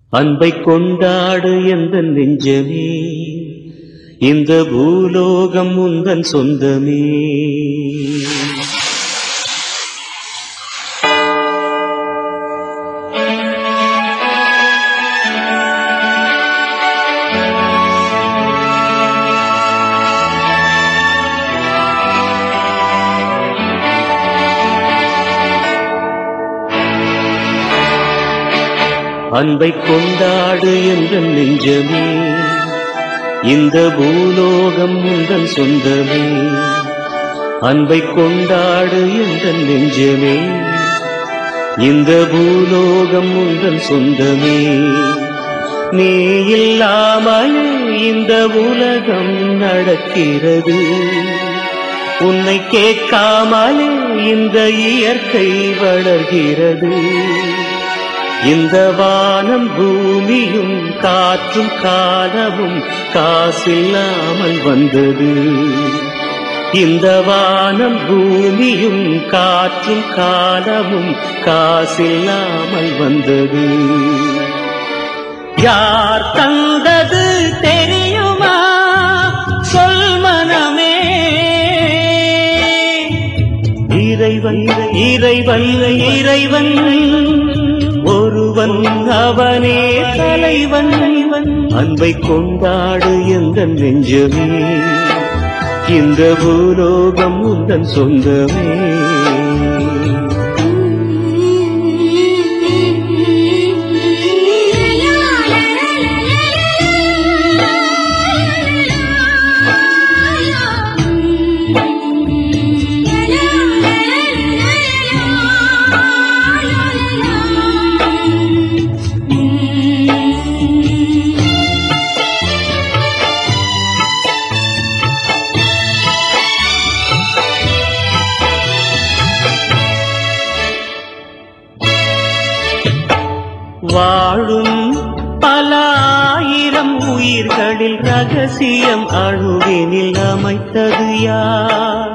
அன்பை கொண்டாடு எந்த நெஞ்சமே இந்த பூலோகம் உந்தன் சொந்தமே அன்பை கொண்டாடு என்ற நெஞ்சமே இந்த பூலோகம் உந்தன் சொந்தமே அன்பை கொண்டாடு என்ற நெஞ்சமே இந்த பூலோகம் உந்தன் சொந்தமே நீ இல்லாமலே இந்த உலகம் நடக்கிறது உன்னை கேட்காமலே இந்த இயற்கை வளர்கிறது இந்த வானம் பூமியும் காற்றும் காலமும் காசில்லாமல் வந்தது இந்த வானம் பூமியும் காற்றும் காலமும் காசில்லாமல் வந்தது யார் தந்தது தெரியுமா சொல் மனமே இறைவன் இறைவன் இறைவன் ஒருவன் அவனே தலைவன் அன்பை கொண்டாடு எந்த நெஞ்சமே இந்த பூலோகம் உந்தன் சொந்தமே வாழும் பல ஆயிரம் உயிர்களில் ரகசியம் அழுவினில் அமைத்தது யார்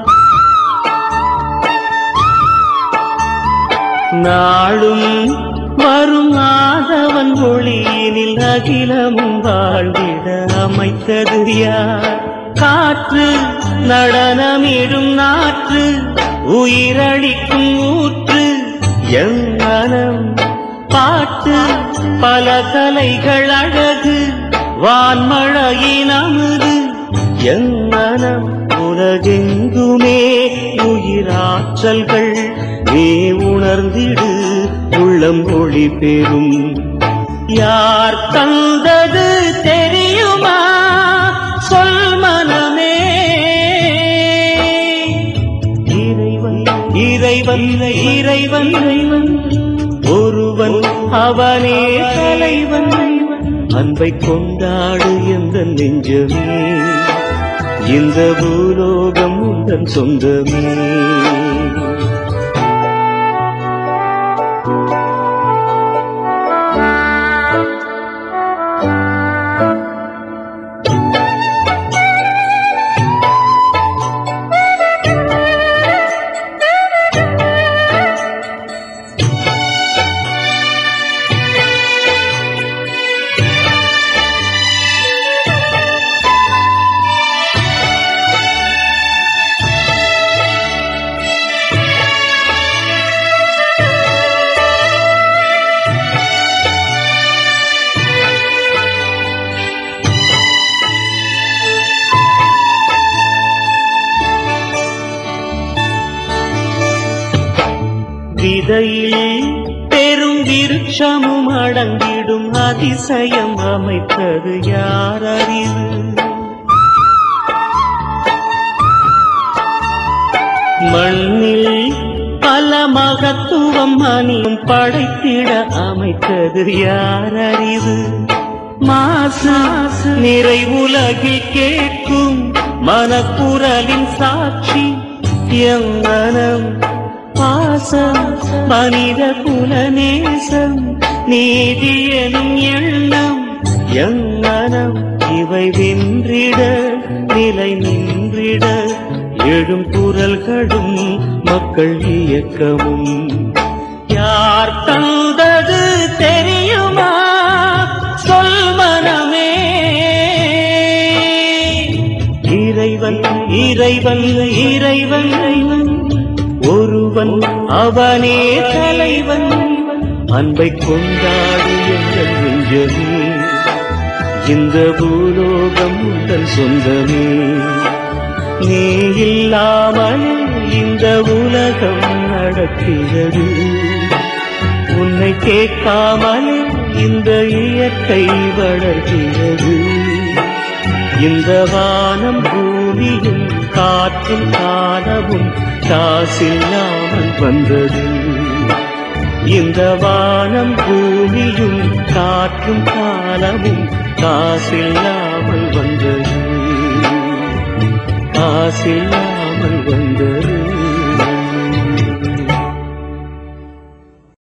நாளும் வரும் ஆதவன் ஒளியினில் அகிலமும் வாழ்ந்திட அமைத்தது யார் காற்று நடனமிடும் நாற்று உயிரளிக்கும் ஊற்று என் மனம் பாட்டு பல கலைகள் அழகு வான்மழையின் அமுது என் மனம் உலகெங்குமே உயிராற்றல்கள் நீ உணர்ந்திடு உள்ளம் ஒளி பெறும் யார் தந்தது தெரியுமா சொல் மனமே இறைவன் இறைவன் இறைவன் இறைவன் ஒருவன் அவனே தலைவன் அன்பை கொண்டாடு எந்த நெஞ்சமே இந்த பூலோகம் உந்தன் சொந்தமே விதையில் பெரும் விருட்சமும் அடங்கிடும் அதிசயம் அமைத்தது யார் அறிவு மண்ணில் பல மகத்துவம் அணியும் படைத்திட அமைத்தது யார் அறிவு மாசு நிறை உலகில் கேட்கும் மனக்குரலின் சாட்சி எங்கனம் பாசம் மனித குலநேசம் நீதி எனும் எண்ணம் எங்கனம் இவை வென்றிட நிலை நின்றிட எழும் குரல்களும் மக்கள் இயக்கமும் யார் தந்தது தெரியுமா ஒருவன் அவனே தலைவன் அன்பை கொண்டாடு எங்கள் நெஞ்சமே இந்த பூலோகம் உந்தன் சொந்தமே நீ இல்லாமல் இந்த உலகம் நடக்கிறது உன்னை கேட்காமல் இந்த இயற்கை வளர்கிறது இந்த வானம் பூமியும் காற்றும் காலமும் காசில்லாமல் வந்தது இந்த வானம் பூமியும் காற்றும் காலமும் காசில்லாமல் வந்தது காசில்லாமல் வந்தது